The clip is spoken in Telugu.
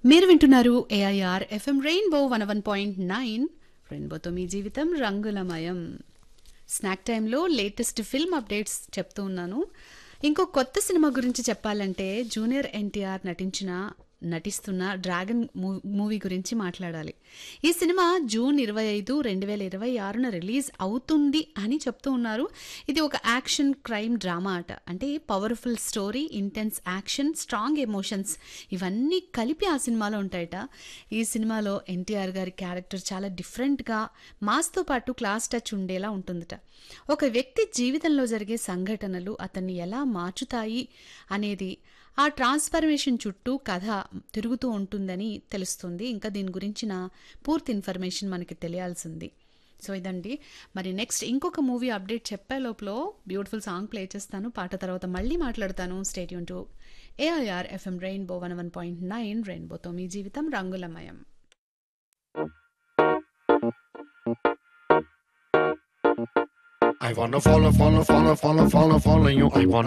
మీరు వింటున్నారు AIR FM rainbow one one point nine రెయిన్బోతో మీ జీవితం రంగులమయం స్నాక్ టైంలో లేటెస్ట్ ఫిల్మ్ అప్డేట్స్ చెప్తూ ఉన్నాను ఇంకో కొత్త సినిమా గురించి చెప్పాలంటే జూనియర్ ఎన్టీఆర్ నటించిన నటిస్తున్న డ్రాగన్ మూ- మూవీ గురించి మాట్లాడాలి ఈ సినిమా జూన్ ఇరవై ఐదు రెండు వేల ఇరవై ఆరున రిలీజ్ అవుతుంది అని చెప్తూ ఉన్నారు ఇది ఒక యాక్షన్ క్రైమ్ డ్రామా అట అంటే powerful story intense action strong emotions ఇవన్నీ కలిపి ఆ సినిమాలో ఉంటాయట ఈ సినిమాలో ఎన్టీఆర్ గారి క్యారెక్టర్ చాలా డిఫరెంట్గా మాస్తో పాటు క్లాస్ టచ్ ఉండేలా ఉంటుందట ఒక వ్యక్తి జీవితంలో జరిగే సంఘటనలు అతన్ని ఎలా మార్చుతాయి అనేది ఆ ట్రాన్స్ఫర్మేషన్ చుట్టూ కథ తిరుగుతూ ఉంటుందని తెలుస్తుంది ఇంకా దీని గురించిన పూర్తి ఇన్ఫర్మేషన్ మనకి తెలియాల్సింది సో ఇదండి మరి నెక్స్ట్ ఇంకొక మూవీ అప్డేట్ చెప్పే లోపల బ్యూటిఫుల్ సాంగ్ ప్లే చేస్తాను పాట తర్వాత మళ్ళీ మాట్లాడతాను stay tuned to AIR FM rainbow one one point nine రెయిన్బోతో మీ జీవితం రంగులమయం I wanna follow, follow, follow, follow, follow, follow you. I wanna